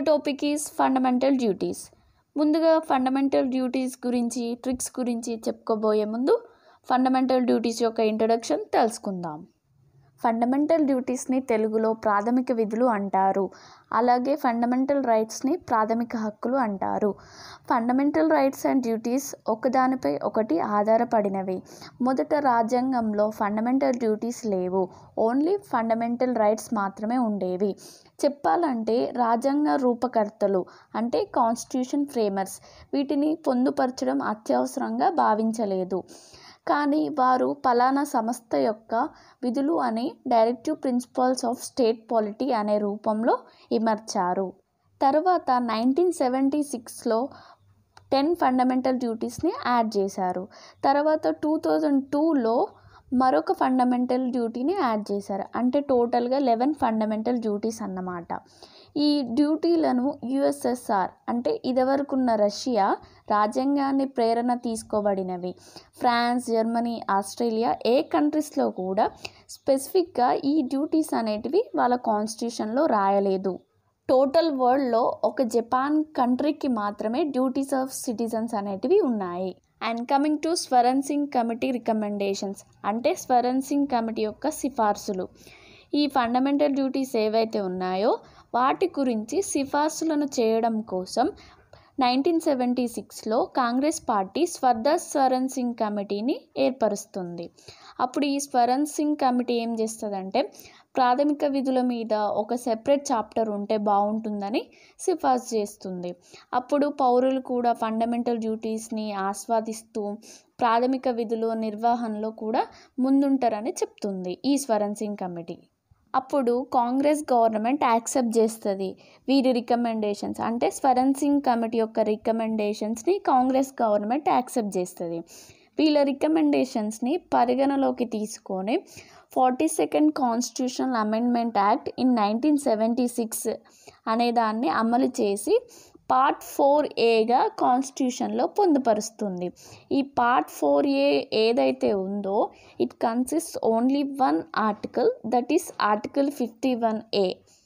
Topic is fundamental duties ముందుగా fundamental duties గురించి tricks గురించి చెప్పుకోబోయే ముందు ఫండమెంటల్ డ్యూటీస్ యొక్క ఇంట్రడక్షన్ తెలుసుకుందాం ఫండమెంటల్ డ్యూటీస్ని తెలుగులో ప్రాథమిక విధులు అంటారు అలాగే ఫండమెంటల్ రైట్స్ని ప్రాథమిక హక్కులు అంటారు ఫండమెంటల్ రైట్స్ అండ్ డ్యూటీస్ ఒకదానిపై ఒకటి ఆధారపడినవి మొదట రాజ్యాంగంలో ఫండమెంటల్ డ్యూటీస్ లేవు ఓన్లీ ఫండమెంటల్ రైట్స్ మాత్రమే ఉండేవి చెప్పాలంటే రాజ్యాంగ రూపకర్తలు అంటే కాన్స్టిట్యూషన్ ఫ్రేమర్స్ వీటిని పొందుపరచడం అత్యవసరంగా భావించలేదు కానీ వారు పలానా సంస్థ యొక్క విధులు అనే directive principles of state polity అనే రూపంలో ఇమర్చారు తర్వాత నైన్టీన్ సెవెంటీ సిక్స్లో టెన్ ఫండమెంటల్ డ్యూటీస్ని యాడ్ చేశారు తర్వాత టూ థౌజండ్ టూలో మరొక ఫండమెంటల్ డ్యూటీని యాడ్ చేశారు అంటే టోటల్గా లెవెన్ ఫండమెంటల్ డ్యూటీస్ అన్నమాట ఈ డ్యూటీలను యుఎస్ఎస్ఆర్ అంటే ఇదివరకున్న రష్యా రాజ్యాంగాన్ని ప్రేరణ తీసుకోబడినవి ఫ్రాన్స్ జర్మనీ ఆస్ట్రేలియా ఏ కంట్రీస్లో కూడా స్పెసిఫిక్గా ఈ డ్యూటీస్ అనేటివి వాళ్ళ కాన్స్టిట్యూషన్లో రాయలేదు టోటల్ వరల్డ్లో ఒక జపాన్ కంట్రీకి మాత్రమే డ్యూటీస్ ఆఫ్ సిటిజన్స్ అనేటివి ఉన్నాయి and coming to Swaran Singh committee recommendations అంటే స్వరణ్ సింగ్ కమిటీ యొక్క సిఫార్సులు ఈ ఫండమెంటల్ డ్యూటీస్ ఏవైతే ఉన్నాయో వాటి గురించి సిఫార్సులను చేయడం కోసం నైన్టీన్ సెవెంటీ సిక్స్లో కాంగ్రెస్ పార్టీ స్వర్ధర్ స్వరణ్ సింగ్ కమిటీని ఏర్పరుస్తుంది అప్పుడు ఈ స్వరణ్ సింగ్ కమిటీ ఏం చేస్తుందంటే ప్రాథమిక విధుల మీద ఒక సెపరేట్ చాప్టర్ ఉంటే బాగుంటుందని సిఫార్సు చేస్తుంది అప్పుడు పౌరులు కూడా ఫండమెంటల్ డ్యూటీస్ని ఆస్వాదిస్తూ ప్రాథమిక విధులు నిర్వహణలో కూడా ముందుంటారని చెప్తుంది ఈ స్వరణ్ సింగ్ కమిటీ అప్పుడు కాంగ్రెస్ గవర్నమెంట్ యాక్సెప్ట్ చేస్తుంది వీరి రికమెండేషన్స్ అంటే స్వరణ్ సింగ్ కమిటీ యొక్క రికమెండేషన్స్ని కాంగ్రెస్ గవర్నమెంట్ యాక్సెప్ట్ చేస్తుంది వీళ్ళ రికమెండేషన్స్ని పరిగణలోకి తీసుకొని forty second constitutional amendment act in nineteen seventy six అనే దాన్ని అమలు చేసి పార్ట్ ఫోర్ ఏగా కాన్స్టిట్యూషన్లో పొందుపరుస్తుంది ఈ పార్ట్ ఫోర్ ఏ ఏదైతే ఉందో it consist only one article that is article fifty one A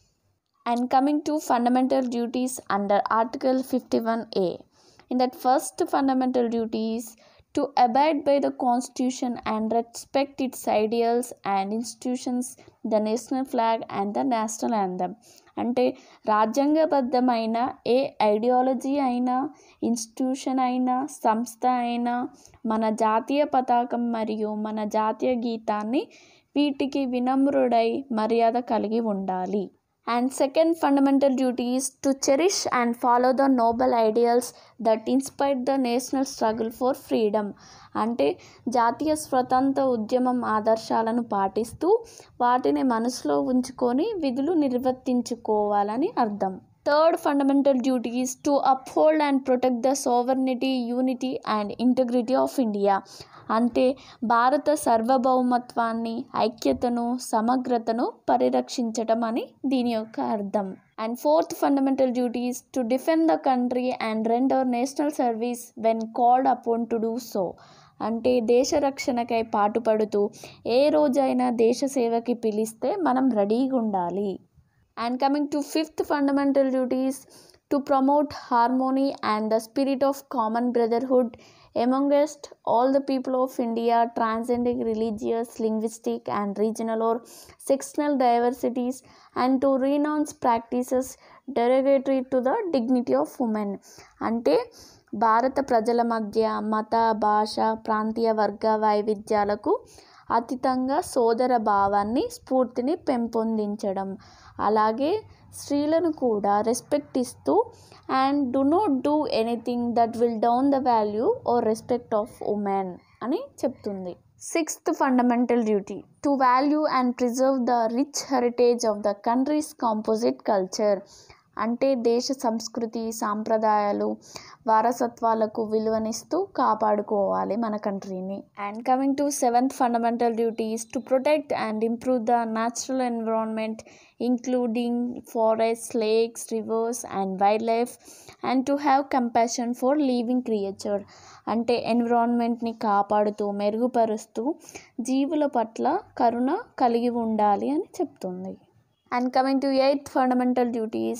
and coming to fundamental duties under article fifty one A in that first fundamental duties to abide by the constitution and respect its ideals and institutions the national flag and the national anthem అంటే రాజ్యాంగబద్ధమైన ఏ ideology అయినా institution అయినా సంస్థ అయినా మన జాతీయ పతాకం మరియు మన జాతీయ గీతాన్ని వీటికి వినమ్రుడై మర్యాద కలిగి ఉండాలి and second fundamental duty is to cherish and follow the noble ideals that inspire the national struggle for freedom అంటే జాతీయ స్వతంత్ర ఉద్యమం ఆదర్శాలను పాటిస్తూ వాటిని మనసులో ఉంచుకొని విధులు నిర్వర్తించుకోవాలని అర్థం third fundamental duty is to uphold and protect the sovereignty unity and integrity of India అంటే భారత సార్వభౌమత్వాన్ని ఐక్యతను సమగ్రతను పరిరక్షించటం అని దీని యొక్క అర్థం and fourth fundamental duties to defend the country and render national service when called upon to do so అంటే దేశ రక్షణకై పాటుపడుతూ ఏ రోజైనా దేశ సేవకి పిలిస్తే మనం రెడీగా ఉండాలి and coming to fifth fundamental duties to promote harmony and the spirit of common brotherhood amongst all the people of India, transcending religious, linguistic, and regional or sectional diversities, and to renounce practices derogatory to the dignity of women. అంటే భారత ప్రజల మధ్య మత భాష ప్రాంతీయ వర్గ వైవిధ్యాలకు అతీతంగా సోదర భావాన్ని స్ఫూర్తిని పెంపొందించడం అలాగే స్త్రీలను కూడా రెస్పెక్ట్ ఇస్తూ and do not do anything that will down the value or respect of women అని చెప్తుంది sixth fundamental duty to value and preserve the rich heritage of the country's composite culture అంటే దేశ సంస్కృతి సాంప్రదాయాలు వారసత్వాలకు విలువనిస్తూ కాపాడుకోవాలి మన కంట్రీని and coming to seventh fundamental duties to protect and improve the natural environment including forest lakes rivers and wildlife and to have compassion for living creature అంటే ఎన్విరాన్మెంట్ని కాపాడుతూ మెరుగుపరుస్తూ జీవుల పట్ల కరుణ కలిగి ఉండాలి అని చెప్తుంది and coming to eighth fundamental duties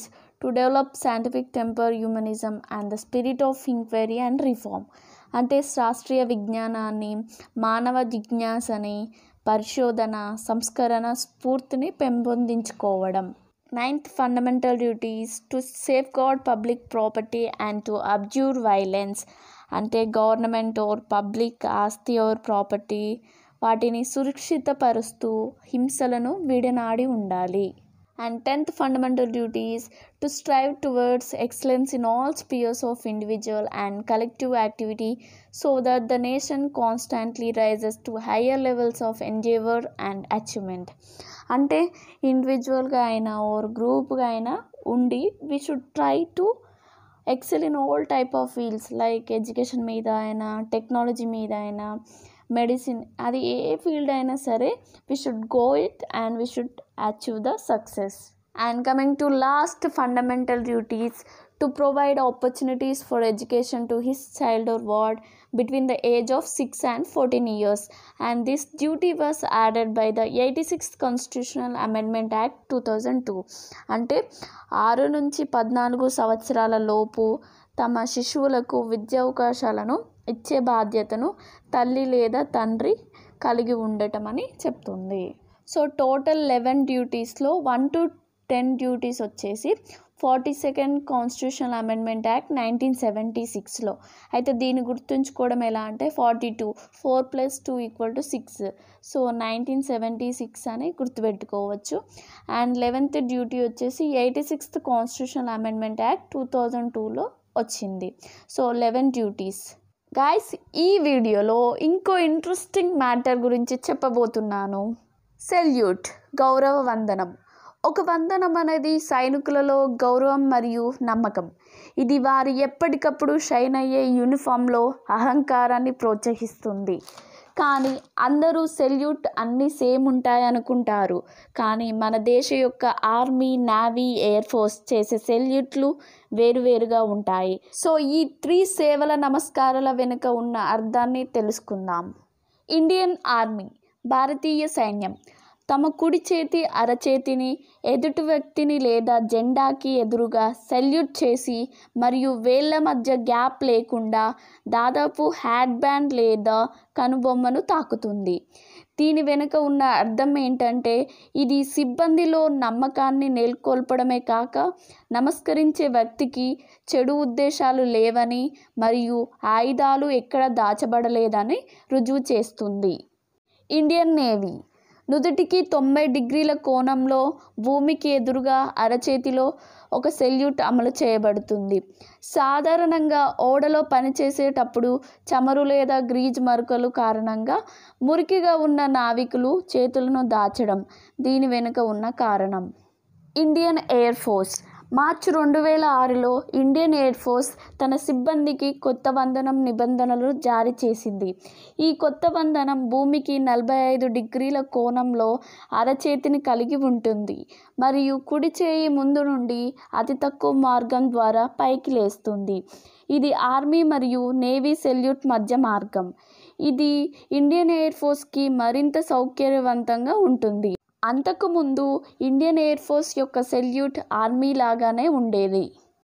to develop scientific temper humanism and the spirit of inquiry and reform అంటే శాస్త్రీయ విజ్ఞానాన్ని మానవ జిజ్ఞాసని పరిశోధన సంస్కరణ స్ఫూర్తిని పెంపొందించుకోవడం ninth fundamental duties to safeguard public property and to abjure violence అంటే గవర్నమెంట్ ఓర్ పబ్లిక్ ఆస్తి ఓర్ ప్రాపర్టీ వాటిని సురక్షితపరుస్తూ హింసలను విడనాడి ఉండాలి and tenth fundamental duties to strive towards excellence in all spheres of individual and collective activity so that the nation constantly rises to higher levels of endeavour and achievement అంటే ఇండివిజువల్గా అయినా or గ్రూప్గా అయినా ఉండి we should try to excel in all type of fields like education మీద అయినా technology మీద అయినా మెడిసిన్ అది ఏ ఫీల్డ్ అయినా సరే we should go it and we should achieve the success and coming to last fundamental duties to provide opportunities for education to his child or ward between the age of 6 and 14 years and this duty was added by the 86th constitutional amendment act 2002 అంటే ఆరు నుంచి పద్నాలుగు సంవత్సరాల లోపు తమ శిశువులకు విద్యావకాశాలను ఇచ్చే బాధ్యతను తల్లి లేదా తండ్రి కలిగి ఉండటం అని చెప్తుంది సో టోటల్ లెవెన్ డ్యూటీస్లో వన్ టు టెన్ డ్యూటీస్ వచ్చేసి forty second constitutional amendment act nineteen seventy సిక్స్లో అయితే దీన్ని గుర్తుంచుకోవడం ఎలా అంటే forty two four plus two equal to six so nineteen seventy six అని గుర్తుపెట్టుకోవచ్చు అండ్ లెవెన్త్ డ్యూటీ వచ్చేసి eighty sixth constitutional amendment act two thousand టూలో వచ్చింది సో లెవెన్ డ్యూటీస్ గాయస్ ఈ వీడియోలో ఇంకో ఇంట్రెస్టింగ్ మ్యాటర్ గురించి చెప్పబోతున్నాను సెల్యూట్ గౌరవ వందనం ఒక వందనం అనేది సైనికులలో గౌరవం మరియు నమ్మకం ఇది వారి ఎప్పటికప్పుడు షైన్ అయ్యే యూనిఫామ్లో అహంకారాన్ని ప్రోత్సహిస్తుంది కానీ అందరూ సెల్యూట్ అన్నీ సేమ్ ఉంటాయి అనుకుంటారు కానీ మన దేశ యొక్క ఆర్మీ నావీ ఎయిర్ ఫోర్స్ చేసే సెల్యూట్లు వేరువేరుగా ఉంటాయి సో ఈ త్రీ సేవల నమస్కారాల వెనుక ఉన్న అర్థాన్ని తెలుసుకుందాం ఇండియన్ ఆర్మీ భారతీయ సైన్యం తమ కుడి చేతి అరచేతిని ఎదుటి వ్యక్తిని లేదా జెండాకి ఎదురుగా సెల్యూట్ చేసి మరియు వేళ్ళ మధ్య గ్యాప్ లేకుండా దాదాపు హ్యాడ్ బ్యాండ్ లేదా కనుబొమ్మను తాకుతుంది దీని వెనుక ఉన్న అర్థం ఏంటంటే ఇది సిబ్బందిలో నమ్మకాన్ని నెలకొల్పడమే కాక నమస్కరించే వ్యక్తికి చెడు ఉద్దేశాలు లేవని మరియు ఆయుధాలు ఎక్కడ దాచబడలేదని రుజువు చేస్తుంది ఇండియన్ నేవీ నుదుటికి తొంభై డిగ్రీల కోణంలో భూమికి ఎదురుగా అరచేతిలో ఒక సెల్యూట్ అమలు చేయబడుతుంది సాధారణంగా ఓడలో పనిచేసేటప్పుడు చమురు లేదా గ్రీజ్ మరకలు కారణంగా మురికిగా ఉన్న నావికులు చేతులను దాచడం దీని వెనుక ఉన్న కారణం ఇండియన్ ఎయిర్ ఫోర్స్ మార్చి రెండు వేల ఆరులో ఇండియన్ ఎయిర్ ఫోర్స్ తన సిబ్బందికి కొత్త వందనం నిబంధనలు జారీ చేసింది ఈ కొత్త వందనం భూమికి నలభై ఐదు డిగ్రీల కోణంలో అరచేతిని కలిగి ఉంటుంది మరియు కుడి చేయి ముందు నుండి అతి తక్కువ మార్గం ద్వారా పైకి లేస్తుంది ఇది ఆర్మీ మరియు నేవీ సెల్యూట్ మధ్య మార్గం ఇది ఇండియన్ ఎయిర్ ఫోర్స్కి మరింత సౌకర్యవంతంగా ఉంటుంది అంతకుముందు ఇండియన్ ఎయిర్ ఫోర్స్ యొక్క సెల్యూట్ ఆర్మీ లాగానే ఉండేది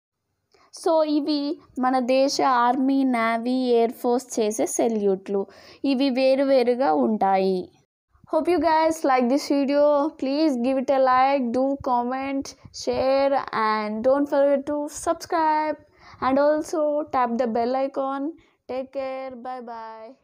సో ఇవి మన దేశ ఆర్మీ నావీ ఎయిర్ ఫోర్స్ చేసే సెల్యూట్లు ఇవి వేరువేరుగా ఉంటాయి hope you guys like this video please give it a like do comment share and don't forget to subscribe and also tap the bell icon take care bye bye